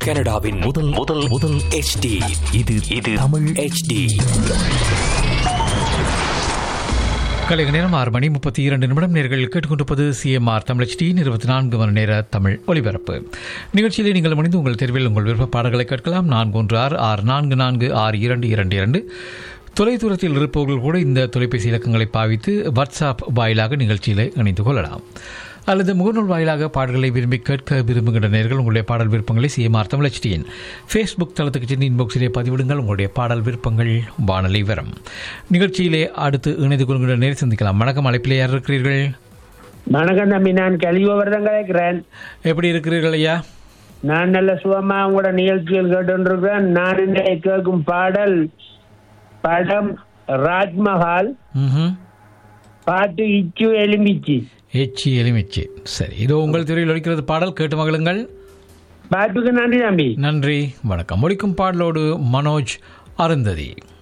கனடாவின் முதல் முதல் முதல் HD இது இது தமிழ் HD கலைக நேரம் ஆறு மணி முப்பத்தி இரண்டு நிமிடம் நேர்கள் கேட்டுக்கொண்டிருப்பது சிஎம்ஆர் தமிழ் இருபத்தி நான்கு மணி நேர தமிழ் ஒலிபரப்பு நிகழ்ச்சியிலே நீங்கள் முடிந்து உங்கள் தேர்வில் உங்கள் விருப்ப பாடல்களை கேட்கலாம் நான்கு ஒன்று ஆறு ஆறு நான்கு நான்கு ஆறு இரண்டு இரண்டு இரண்டு தொலைதூரத்தில் இருப்பவர்கள் கூட இந்த தொலைபேசி இலக்கங்களை பாவித்து வாட்ஸ்அப் வாயிலாக நிகழ்ச்சியிலே இணைந்து கொள்ளலாம் அல்லது முகநூல் வாயிலாக பாடல்களை விரும்பி கேட்க விரும்புகின்ற நேர்கள் உங்களுடைய பாடல் விருப்பங்களை சிஎம்ஆர் தமிழச்சியின் ஃபேஸ்புக் தளத்துக்கு சென்று இன்பாக்ஸிலே பதிவிடுங்கள் உங்களுடைய பாடல் விருப்பங்கள் வானொலி வரும் நிகழ்ச்சியிலே அடுத்து இணைந்து கொள்கின்ற நேரம் சந்திக்கலாம் வணக்கம் அழைப்பிலே யார் இருக்கிறீர்கள் வணக்கம் தம்பி நான் கலிவர்தன் கலைக்கிறேன் எப்படி இருக்கிறீர்கள் ஐயா நான் நல்ல சுகமா உங்களோட நிகழ்ச்சிகள் கேட்டுருக்கிறேன் நான் இன்றைய கேட்கும் பாடல் படம் ராஜ்மஹால் ம் பாட்டு இச்சு எலும்பிச்சு எச்சி எலுமிச்சி சரி இதோ உங்கள் துறையில் ஒழிக்கிறது பாடல் கேட்டு மகளுங்கள் பாட்டுக்கு நன்றி தம்பி நன்றி வணக்கம் ஒழிக்கும் பாடலோடு மனோஜ் அருந்ததி